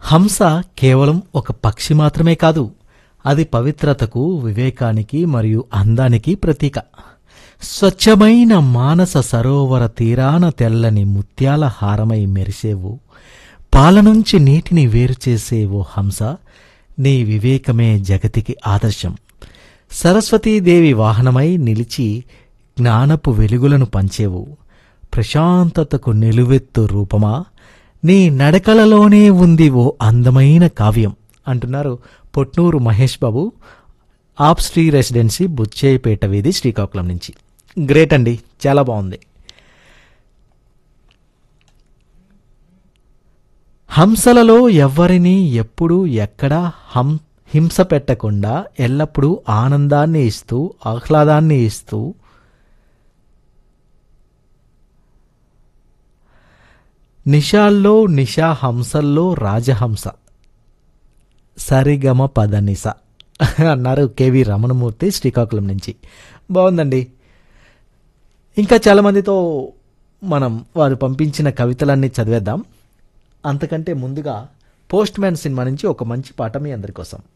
హంస కేవలం ఒక పక్షి మాత్రమే కాదు అది పవిత్రతకు వివేకానికి మరియు అందానికి ప్రతీక స్వచ్ఛమైన మానస సరోవర తీరాన తెల్లని ముత్యాల హారమై మెరిసేవు పాల నుంచి నీటిని వేరు చేసేవో హంస నీ వివేకమే జగతికి ఆదర్శం సరస్వతీదేవి వాహనమై నిలిచి జ్ఞానపు వెలుగులను పంచేవు ప్రశాంతతకు నిలువెత్తు రూపమా నీ నడకలలోనే ఉంది ఓ అందమైన కావ్యం అంటున్నారు పొట్నూరు మహేష్ బాబు ఆప్ శ్రీ రెసిడెన్సీ బుచ్చేపేట వీధి శ్రీకాకుళం నుంచి గ్రేట్ అండి చాలా బాగుంది హంసలలో ఎవ్వరినీ ఎప్పుడూ ఎక్కడా హం హింస పెట్టకుండా ఎల్లప్పుడూ ఆనందాన్ని ఇస్తూ ఆహ్లాదాన్ని ఇస్తూ నిషాల్లో నిషా హంసల్లో రాజహంస సరిగమ పదనిస అన్నారు కేవి రమణమూర్తి శ్రీకాకుళం నుంచి బాగుందండి ఇంకా చాలామందితో మనం వారు పంపించిన కవితలన్నీ చదివేద్దాం అంతకంటే ముందుగా పోస్ట్ మ్యాన్ సినిమా నుంచి ఒక మంచి పాట మీ అందరి కోసం